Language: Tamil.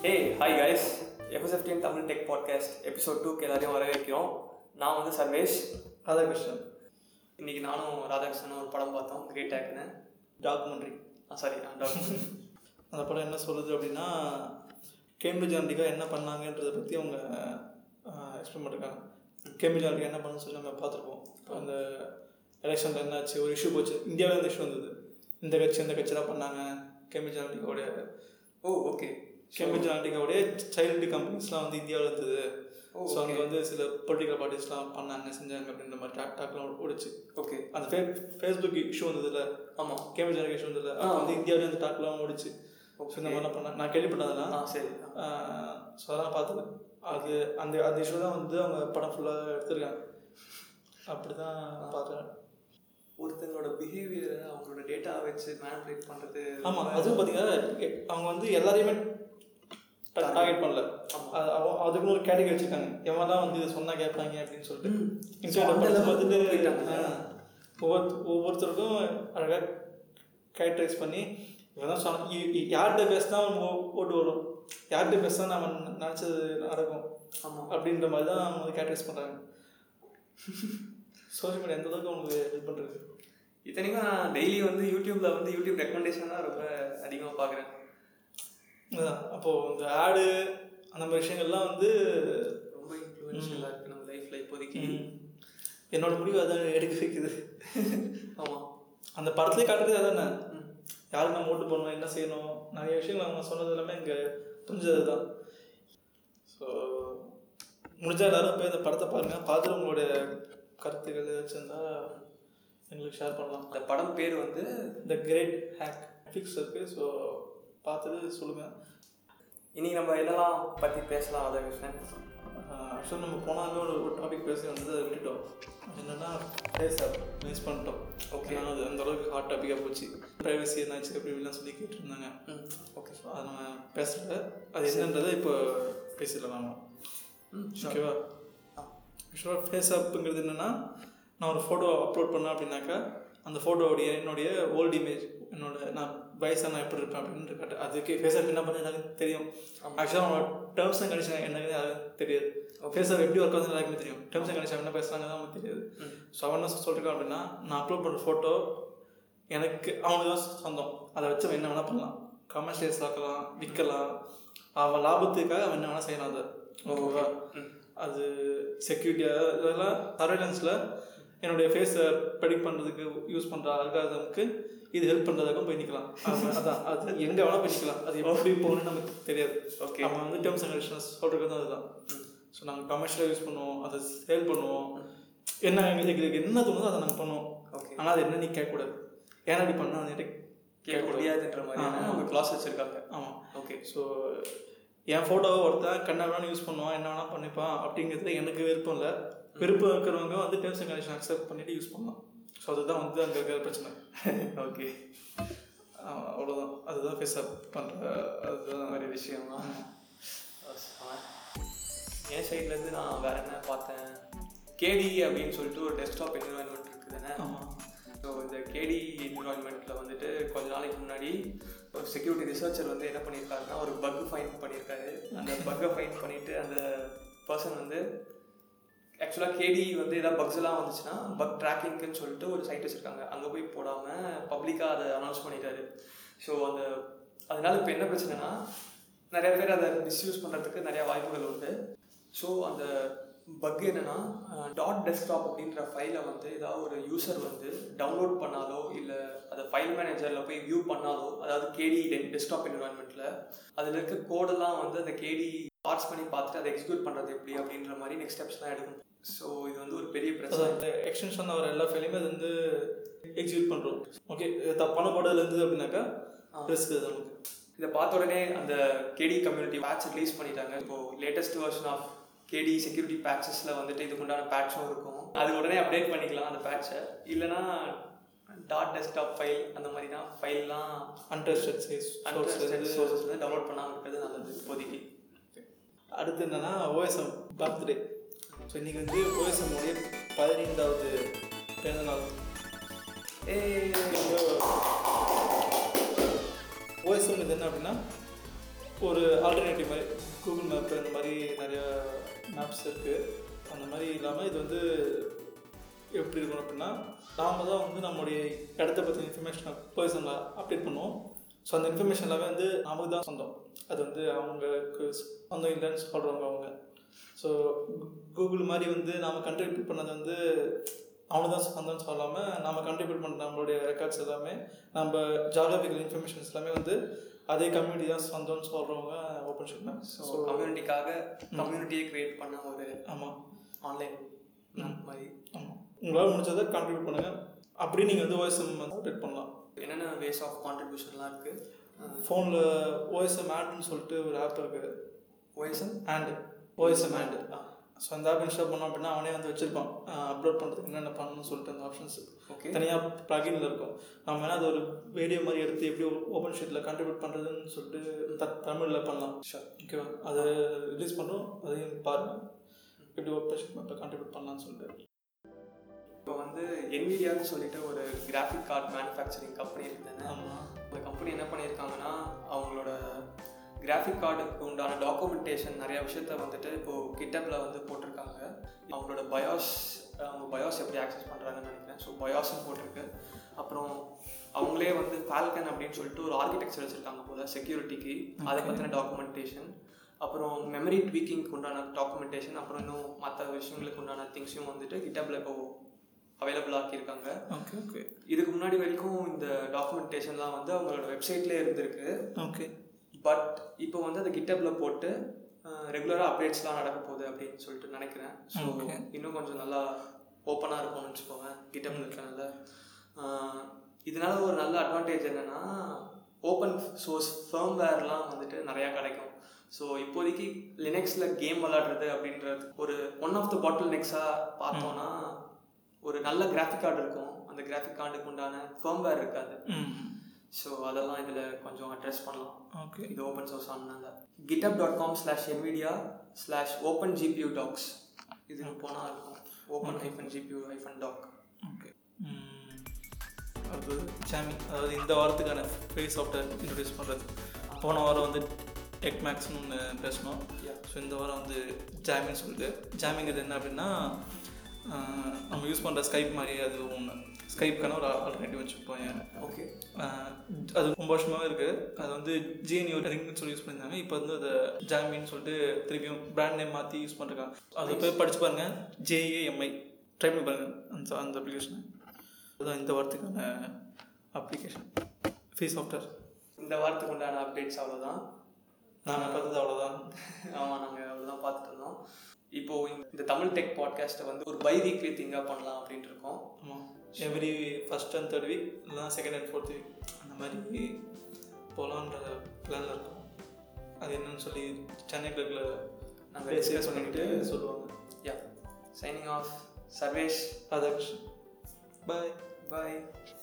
ஏய் hi guys FSFTN Tamil tech podcast episode டூக்கு எல்லாரையும் வரவேற்கிறோம் நான் வந்து சர்வேஷ் ராதாகிருஷ்ணன் இன்னைக்கு நானும் ராதாகிருஷ்ணன் ஒரு படம் பார்த்தோம் கிரேட் ஆக்குன்னு டாக்குமெண்ட்ரி ஆ சாரி நான் டாக்டர் அந்த படம் என்ன சொல்லுது அப்படின்னா கேம்பிரிட்ஜ் அண்டிகா என்ன பண்ணாங்கன்றதை பற்றி அவங்க எக்ஸ்பிளைன் பண்ணிருக்காங்க கேம்பிரிட்ஜ் அண்டிகா என்ன பண்ணணும்னு சொல்லி நம்ம பார்த்துருப்போம் இப்போ அந்த எலெக்ஷனில் என்னாச்சு ஒரு இஷ்யூ போச்சு இந்தியாவில் இந்த இஷ்யூ வந்தது இந்த கட்சி இந்த கட்சி தான் பண்ணாங்க கேம்பிரிட்ஜ் அண்டிகாவுடைய ஓ ஓகே கேம்பிரிட்ஜ் அண்டிகாவுடைய சைல்டு கம்பெனிஸ்லாம் வந்து இந்தியாவில் இருந்தது ஓ, ஸோ அங்கே வந்து சில பொலிட்டிக்கல் பார்ட்டிஸ்லாம் பண்ணாங்க செஞ்சாங்க அப்படின்ற மாதிரி டாக் டாக்லாம் ஓடிச்சு ஓகே அந்த ஃபே ஃபேஸ்புக் இஷ்யூ வந்ததுல ஆமாம் கேம்பிரிட்ஜ் அண்டிகா இஷ்யூ வந்ததுல ஆ. அப்போ வந்து இந்தியாவிலே அந்த டாக்லாம் ஓடிச்சு Okay. ஸோ இந்த மாதிரிலாம் பண்ண நான் கேள்விப்பட்டேன் அதெல்லாம் ஆ சரி ஸோ அதெல்லாம் பார்த்தது அது அந்த அந்த இஷ்யூ தான் வந்து அவங்க படம் ஃபுல்லாக எடுத்திருக்காங்க அப்படி தான் பார்க்குறேன் ஒருத்தங்களோட பிஹேவியரை அவங்களோட டேட்டா வச்சு மேனிபுலேட் பண்ணுறது ஆமாம் அதுவும் பார்த்தீங்கன்னா எ- அவங்க வந்து எல்லாரையுமே டார்கெட் பண்ணல ஆமா. அது அவ- அதுக்குன்னு ஒரு கேட்டகரி வச்சுருக்காங்க எவன்லாம் வந்து இதை சொன்னால் கேட்பாங்க அப்படின்னு சொல்லிட்டு ம். இன்ஸ்டாகிராம் So, அந்த படத்தை level பார்த்துட்டு போயிட்டாங்க. ஆ, ஒவ்வொரு ஒவ்வொருத்தருக்கும் அழகாக கேரக்டரைஸ் பண்ணி இவன் தான் சொன்ன இ- இ- யார்கிட்ட பேசினா அவன் ஓ- ஓட்டு வரும் யார்கிட்ட பேசினா நம்ம நினச்சது நடக்கும் ஆமாம் அப்படின்ற மாதிரி தான் அவங்க வந்து கேரக்டரைஸ் பண்ணுறாங்க சோஷியல் மீடியா எந்த அளவுக்கு அவங்களுக்கு ஹெல்ப் பண்ணுறது இத்தனைக்கும் நான் டெய்லி வந்து யூடியூப்ல வந்து யூடியூப் ரெக்கமெண்டேஷன் தான் ரொம்ப அதிகமாக பார்க்குறேன் அதான் அப்போது இந்த ஆடு அந்த மாதிரி விஷயங்கள்லாம் வந்து ரொம்ப இன்ஃப்ளூயன்ஷியலாக இருக்குது நம்ம லைஃப்பில் இப்போதைக்கு ம், என்னோட முடிவு அதான் எடுக்க வைக்குது ஆமாம் அந்த படத்துலேயே காட்டுறது அதானே ம் யாருக்கு நம்ம ஓட்டு போடணும் என்ன செய்யணும் நிறைய விஷயங்கள் அவங்க சொன்னது எல்லாமே இங்கே புரிஞ்சது தான் ஸோ முடிஞ்சா எல்லாரும் போய் இந்த படத்தை பாருங்கள் பார்த்துட்டு உங்களுடைய கருத்துக்கள் வச்சுருந்தா எங்களுக்கு ஷேர் பண்ணலாம் அந்த படம் பேர் வந்து த கிரேட் ஹேக் ஃபிக்ஸ் இருக்குது ஸோ பார்த்துட்டு சொல்லுங்கள் இனி நம்ம என்னெல்லாம் பற்றி பேசலாம் அதை விஷயம் ஆக்சுவலாக நம்ம போனாலுமே ஒரு ஒரு டாபிக் பேசி வந்து அதை விட்டுட்டோம் அது என்னென்னா ஃபேஸ் ஆப் மிஸ் பண்ணிட்டோம் Okay. ஓகே அது அந்த அளவுக்கு ஹாட் டாப்பிக்காக போச்சு ப்ரைவசி என்னாச்சு அப்படி இப்படிலாம் சொல்லி கேட்டிருந்தாங்க ம் ஓகே ஸோ அதை நம்ம பேசல அது என்னன்றதை இப்போ பேசிடலாம் நாம ம் ஓகேவா ஆக்சுவலாக ஃபேஸ் ஆப்புங்கிறது என்னென்னா நான் ஒரு ஃபோட்டோ அப்லோட் பண்ணேன் அப்படின்னாக்கா அந்த ஃபோட்டோவுடைய என்னுடைய ஓல்டு இமேஜ் என்னோட நான் வயசாக நான் எப்படி இருப்பேன் அப்படின்னு காட்டு அதுக்கு ஃபேஸ் ஆப் என்ன பண்ண எனக்கு தெரியும் ஆக்சுவலாக அவனோட டேர்ம்ஸ் அண்ட் கண்டிஷன் என்னன்னு யாருக்கும் தெரியாது ஃபேஸ் ஆப் எப்படி ஒர்க் ஆகுதுன்னு எல்லாருக்குமே தெரியும் டேர்ம்ஸ் அண்ட் கண்டிஷன் என்ன பேசுகிறாங்க தான் அவனுக்கு தெரியாது ஸோ அவன் என்ன சொல்லிருக்கான் அப்படின்னா நான் அப்லோட் பண்ணுற ஃபோட்டோ எனக்கு அவனுக்கு தான் சொந்தம் அதை வச்சு அவன் என்ன வேணால் பண்ணலாம் கமர்ஷியல்ஸ் ஆக்கலாம் விற்கலாம் அவன் லாபத்துக்காக அவன் என்ன வேணால் செய்யலாம் அதை ஓகேவா அது செக்யூரிட்டி இதெல்லாம் சர்வேலன்ஸில் என்னுடைய ஃபேஸை ப்ரெடிக்ட் பண்ணுறதுக்கு யூஸ் பண்ணுற அல்காதமுக்கு இது ஹெல்ப் பண்ணுறதுக்கும் போய் நிற்கலாம் அவன் அதான் அது எங்கே வேணால் போய் நிற்கலாம் அது எப்படி போகணும்னு நமக்கு தெரியாது Okay. அவன் வந்து டேர்ம்ஸ் அண்ட் கண்டிஷன்ஸ் சொல்கிறது தான் அதுதான் ஸோ நாங்கள் கமர்ஷியலாக யூஸ் பண்ணுவோம் அதை சேல் பண்ணுவோம் என்ன எங்களுக்கு என்ன தோணுதோ அதை நாங்கள் பண்ணுவோம் Okay. ஆனால் அது என்ன நீ கேட்கக்கூடாது ஏன்னா அப்படி பண்ணால் அது என்கிட்ட கேட்க முடியாதுன்ற மாதிரியான அவங்க கிளாஸ் வச்சிருக்காங்க ஆமாம் ஓகே ஸோ என் ஃபோட்டோவை ஒருத்தன் கண்ணா வேணாலும் யூஸ் பண்ணுவான் என்ன வேணால் பண்ணிப்பான் அப்படிங்கிறதுல எனக்கு விருப்பம் இல்லை விருப்பம் இருக்கிறவங்க வந்து டேர்ம்ஸ் அண்ட் கண்டிஷன் அக்செப்ட் பண்ணிட்டு யூஸ் பண்ணலாம் ஸோ அதுதான் வந்து அங்கே இருக்கிற பிரச்சனை ஓகே ஆஹ் அவ்வளவுதான் அதுதான் ஃபேஸ் அப் பண்ணுற அதுதான் மாதிரி விஷயமா என் சைட்லேருந்து நான் வேற என்ன பார்த்தேன் கேடி அப்படின்னு சொல்லிட்டு ஒரு டெஸ்க்டாப் என்விரான்மெண்ட் இருக்குது தானே ஆமாம் ஸோ இந்த கேடி என்விரான்மெண்ட்டில் வந்துட்டு கொஞ்ச நாளைக்கு முன்னாடி ஒரு செக்யூரிட்டி ரிசர்ச்சர் வந்து என்ன பண்ணியிருக்காருன்னா ஒரு பக் ஃபைண்ட் பண்ணியிருக்காரு அந்த பக்கை ஃபைண்ட் பண்ணிட்டு அந்த பர்சன் வந்து ஆக்சுவலாக கேடி வந்து ஏதாவது பக்ஸ் எல்லாம் வந்துச்சுன்னா பக் ட்ராக்கிங்க்குன்னு சொல்லிட்டு ஒரு சைட் வச்சுருக்காங்க அங்கே போய் போடாமல் பப்ளிக்காக அதை அனௌன்ஸ் பண்ணிட்டாரு ஸோ அந்த அதனால இப்போ என்ன பிரச்சனைனா நிறைய பேர் அதை மிஸ்யூஸ் பண்ணுறதுக்கு நிறைய வாய்ப்புகள் உண்டு ஸோ அந்த பக் என்னன்னா டாட் டெஸ்க்டாப் அப்படின்ற ஃபைலை வந்து ஏதாவது ஒரு யூசர் வந்து டவுன்லோட் பண்ணாலோ இல்லை அதை ஃபைல் மேனேஜரில் போய் வியூ பண்ணாலோ அதாவது கேடி டெஸ்க்டாப் என்விரான்மெண்ட்டில் அதில் இருக்க கோடெல்லாம் வந்து அந்த கேடி பார்ட்ஸ் பண்ணி பார்த்துட்டு அதை எக்ஸிக்யூட் பண்ணுறது எப்படி அப்படின்ற மாதிரி நெக்ஸ்ட் ஸ்டெப்ஸ்லாம் எடுக்கும் ஸோ இது வந்து ஒரு பெரிய பிரச்சனை அந்த எக்ஸ்டென்ஷன் வர எல்லா ஃபைலையுமே அது வந்து எக்ஸிக்யூட் பண்ணுறோம் ஓகே தப்பான கோடில் இருந்தது அப்படின்னாக்கா ரிஸ்க் அது நமக்கு இதை பார்த்த உடனே அந்த கேடி கம்யூனிட்டி பேட்ச் ரிலீஸ் பண்ணிட்டாங்க இப்போ latest version of KD security பேட்சஸில் வந்துட்டு இதுக்கு உண்டான பேட்சும் இருக்கும் அது உடனே அப்டேட் பண்ணிக்கலாம் அந்த பேட்சை இல்லைனா டாட் டெஸ்க்டாப் ஃபைல் அந்த மாதிரி தான் ஃபைல்லாம் அன்ட்ரஸ்டட் சைஸ் சோர்சஸ் வந்து டவுன்லோட் பண்ணாமல் இருக்கிறது நல்லது இப்போதைக்கு அடுத்து என்னன்னா ஓஎஸ்எம் பர்த்டே ஸோ இன்னைக்கு வந்து ஓஎஸ்எம் உடைய பதினைந்தாவது பிறந்த நாள் ஏ ஓஎஸ்எம் இது என்ன அப்படின்னா ஒரு ஆல்டர்னேட்டிவ் மாதிரி கூகுள் மேப் இந்த மாதிரி நிறையா மேப்ஸ் இருக்குது அந்த மாதிரி இல்லாமல் இது வந்து எப்படி இருக்கும் அப்படின்னா நாம் தான் வந்து நம்மளுடைய இடத்த பற்றின இன்ஃபர்மேஷனை பர்சனலாக அப்டேட் பண்ணுவோம் ஸோ அந்த இன்ஃபர்மேஷன் எல்லாமே வந்து நமக்கு தான் சொந்தம் அது வந்து அவங்களுக்கு சொந்தம் இல்லைன்னு சொல்கிறவங்க அவங்க ஸோ கூகுள் மாதிரி வந்து நாம் கண்ட்ரிபியூட் பண்ணது வந்து அவனுக்கு தான் சொந்தம்னு சொல்லாமல் நம்ம கண்ட்ரிபியூட் பண்ண நம்மளுடைய ரெக்கார்ட்ஸ் எல்லாமே நம்ம ஜாகிரபிக்கல் இன்ஃபர்மேஷன்ஸ் எல்லாமே வந்து அதே கம்யூனிட்டி தான் சொந்தம்னு சொல்கிறவங்க ஓப்பன் ஷிப் மேம் ஸோ கம்யூனிட்டிக்காக கம்யூனிட்டியை கிரியேட் பண்ண ஒரு ஆமாம் ஆன்லைன் மாதிரி ஆமாம் உங்களால் முடிஞ்சதை கான்ட்ரிபியூட் பண்ணுங்கள் அப்படி நீங்கள் வந்து ஓஎஸ்எம் வந்து அப்டேட் பண்ணலாம் என்னென்ன வேஸ் ஆஃப் கான்ட்ரிபியூஷன்லாம் இருக்குது ஃபோனில் ஓஎஸ்எம் ஆண்டுன்னு சொல்லிட்டு ஒரு ஆப் இருக்குது ஓஎஸ்எம் ஆண்டு ஓஎஸ்எம் ஆண்டு ஸோ அந்த ஆப் இன்ஸ்டால் பண்ணோம் அப்படின்னா அவனே வந்து வச்சிருப்பான் அப்லோட் பண்ணுறதுக்கு என்னென்ன பண்ணணும்னு சொல்லிட்டு அந்த ஆப்ஷன்ஸ் ஓகே தனியாக ப்ளகின்ல இருக்கும் நம்ம வேணால் அது ஒரு வீடியோ மாதிரி எடுத்து எப்படி ஓப்பன் ஷீட்டில் கான்ட்ரிபியூட் பண்ணுறதுன்னு சொல்லிட்டு த தமிழில் பண்ணலாம் ஷூர் ஓகேவா அதை ரிலீஸ் பண்ணுறோம் அதையும் பாருங்கள் எப்படி ஓப்பன் ஷீட் மேப்பை கான்ட்ரிபியூட் பண்ணலாம்னு சொல்லிட்டு இப்போ வந்து என்விடியான்னு சொல்லிட்டு ஒரு கிராஃபிக் கார்டு மேனுஃபேக்சரிங் கம்பெனி இருக்குதுன்னு ஆமாம் அந்த கம்பெனி என்ன பண்ணியிருக்காங்கன்னா அவங்களோட கிராஃபிக் கார்டுக்கு உண்டான டாக்குமெண்டேஷன் நிறைய விஷயத்த வந்துட்டு இப்போது கிட்டப்பில் வந்து போட்டிருக்காங்க அவங்களோட பயாஸ் அவங்க பயாஸ் எப்படி ஆக்சஸ் பண்ணுறாங்கன்னு நினைக்கிறேன் ஸோ பயாஸும் போட்டிருக்கு அப்புறம் அவங்களே வந்து ஃபால்கன் அப்படின்னு சொல்லிட்டு ஒரு ஆர்கிடெக்சர் வச்சுருக்காங்க போல செக்யூரிட்டிக்கு அதை பற்றின டாக்குமெண்டேஷன் அப்புறம் மெமரி ட்வீக்கிங்க்கு உண்டான டாக்குமெண்டேஷன் அப்புறம் இன்னும் மற்ற விஷயங்களுக்கு உண்டான திங்ஸையும் வந்துட்டு கிட்டப்பில் இப்போ அவைலபிள் ஆக்கியிருக்காங்க ஓகே ஓகே இதுக்கு முன்னாடி வரைக்கும் இந்த டாக்குமெண்டேஷன்லாம் வந்து அவங்களோட வெப்சைட்லேயே இருந்திருக்கு ஓகே பட் இப்போ வந்து அந்த கிட்டப்பில் போட்டு ரெகுலராக அப்டேட்ஸ்லாம் நடக்க போகுது அப்படின்னு சொல்லிட்டு நினைக்கிறேன் ஸோ Okay. இன்னும் கொஞ்சம் நல்லா ஓப்பனாக இருக்கும்னு வச்சுக்கோங்க கிட்டப்பில் இருக்கனால ஆஹ், இதனால ஒரு நல்ல அட்வான்டேஜ் என்னென்னா ஓப்பன் சோர்ஸ் ஃபேம்வேர்லாம் வந்துட்டு நிறையா கிடைக்கும் ஸோ இப்போதைக்கு லினக்ஸில் கேம் விளாடுறது அப்படின்றது ஒரு ஒன் ஆஃப் த பாட்டில் நெக்ஸாக பார்த்தோன்னா ஒரு நல்ல கிராஃபிக் கார்டு இருக்கும் அந்த கிராஃபிக் கார்டுக்கு உண்டான ஃபேம்வேர் இருக்காது ம் ஸோ அதெல்லாம் இதில் கொஞ்சம் அட்ரஸ் பண்ணலாம் ஓகே இது ஓப்பன் சோர்ஸ் ஆனதுனால GitHub dot com slash Nvidia slash open GPU docs இதுக்கு போனால் இருக்கும் open hyphen GPU hyphen doc okay அது சாமி அதாவது இந்த வாரத்துக்கான ஃப்ரீ சாஃப்ட்வேர் இன்ட்ரடியூஸ் பண்ணுறது போன வாரம் வந்து டெக் மேக்ஸ்னு ஒன்று பேசணும் Yeah. ஸோ இந்த வாரம் வந்து ஜாமின்னு சொல்லிட்டு ஜாமிங்கிறது என்ன அப்படின்னா ஆஹ், நம்ம யூஸ் பண்ணுற ஸ்கைப் மாதிரி அது ஒன்று ஸ்கைப்க்கான ஒரு ஆல்டர்னேட்டிவ் வச்சுப்போம் ஓகே அது ரொம்ப வருஷமாகவே இருக்குது அது வந்து ஜிஎன்யூ ரிங்னு சொல்லி யூஸ் பண்ணியிருந்தாங்க இப்போ வந்து அதை ஜாமின்னு சொல்லிட்டு திருப்பியும் பிராண்ட் நேம் மாற்றி யூஸ் பண்ணுறாங்க அதை போய் படிச்சு பாருங்கள் ஜேஏஎம்ஐ ட்ரை பண்ணி பாருங்கள் அந்த அந்த அப்ளிகேஷனை அதுதான் இந்த வாரத்துக்கான அப்ளிகேஷன் ஃப்ரீ சாஃப்ட்வேர் இந்த வாரத்துக்கு உண்டான அப்டேட்ஸ் அவ்வளோதான் நாங்கள் பார்த்தது அவ்வளோதான் ஆமாம் நாங்கள் அவ்வளோதான் பார்த்துட்டு இருந்தோம் இப்போ இந்த- இந்த தமிழ் டெக் பாட்காஸ்ட்டை வந்து ஒரு பை வீக்லி திங்காக பண்ணலாம் அப்படின்ட்டு இருக்கோம் ஆமாம் every first and third week இல்லைனா செகண்ட் அண்ட் ஃபோர்த் வீக் அந்த மாதிரி போகலான்ற பிளானில் இருக்கோம் அது என்னன்னு சொல்லி சென்னை கிளப்பில் நாங்கள் டிஸ்கஸ் டிஸ்கஸ் பண்ணிட்டு பண்ணிவிட்டு சொல்லுவாங்க yeah signing off Sarvesh Adaksh bye பாய்